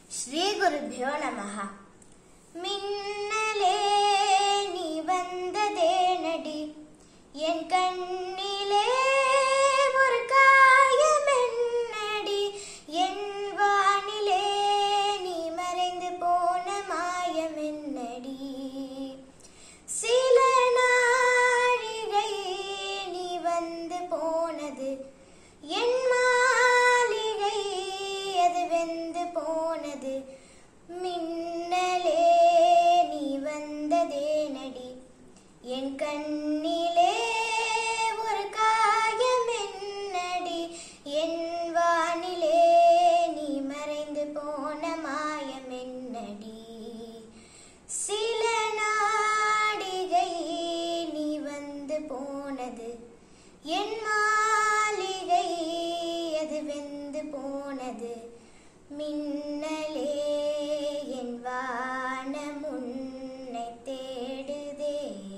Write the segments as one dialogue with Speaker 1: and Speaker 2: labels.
Speaker 1: ஸ்ரீ குருபியோ நமஹ மின்னலே நீ வந்ததே நடி என் கண்ணிலே ஒரு காயமென்னடி என் வானிலே நீ மறைந்து போன மாயமென்னடி சில நாழிகை நீ வந்து போனது என் மாளிகை அது வெந்து போனது மின்னலே நீ வந்ததே நடி என் கண்ணிலே ஒரு காயமென்னடி என் வானிலே நீ மறைந்து போன மாயமென்னடி சில நாடிகை நீ வந்து போனது என் மாளிகை அது வெந்து போனது மின்னலே என் வானம் உன்னை தேடுதே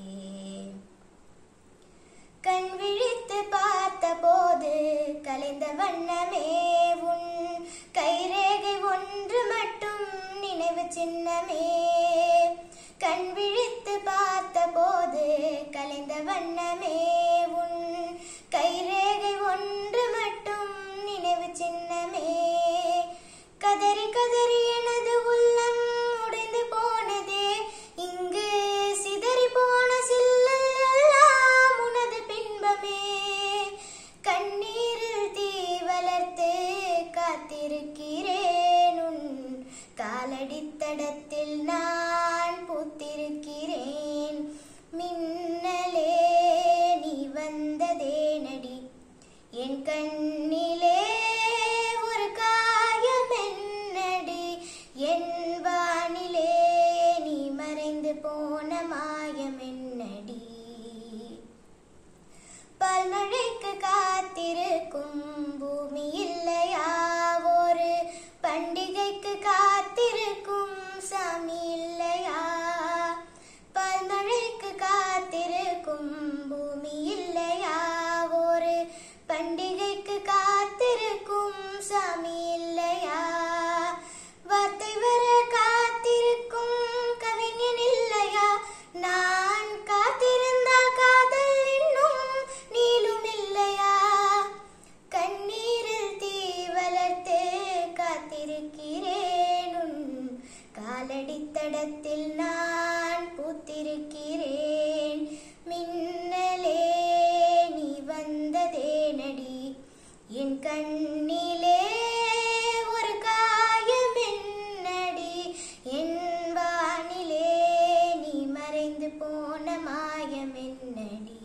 Speaker 1: கண் விழித்து பார்த்த போது கலைந்த வண்ணமே உன் கைரேகை ஒன்று மட்டும் நினைவு சின்னமே கண் விழித்து பார்த்த போது கலைந்த வண்ணமே உன் கைரேகை ஒன்று மட்டும் நினைவு சின்னமே கதறி கதறி எனது உள்ளம் உடைந்து போனதே இங்கு சிதறி போன சில்லல் எல்லாம் உனது பின்பமே கண்ணீரில் தீ வளர்த்து காத்திருக்கிறேன் உன் காலடித்தடத்தில் நான் பூத்திருக்கிறேன் மின்னலே நீ வந்ததே நடி என் கண்ணிலே ஒரு காயமென்னடி என் வானிலே நீ மறைந்து போன மாயமென்னடி பல்மழைக்கு காத்திருக்கும் பூமி இல்லையா ஒரு பண்டிகைக்கு காத்திருக்கும் சாமி இல்லையா பல்மழைக்கு காத்திருக்கும் பூமி இல்லையா ஒரு பண்டிகைக்கு காத்திருக்கும் சாமி இல்லையா வார்த்தை வர காத்திருக்கும் கவிஞன் இல்லையா நான் காத்திருந்தால் காதல் இன்னும் நீளும் இல்லையா கண்ணீரில் தீ வளர்த்து காத்திருக்கிறேன் உன் காலடித்தடத்தில் நான் பூத்திருக்கிறேன் மின்னலே நீ வந்ததே நடி என் கண்ணிலே ஒரு காயமென்னடி என் வானிலே நீ மறைந்து போன மாயமென்னடி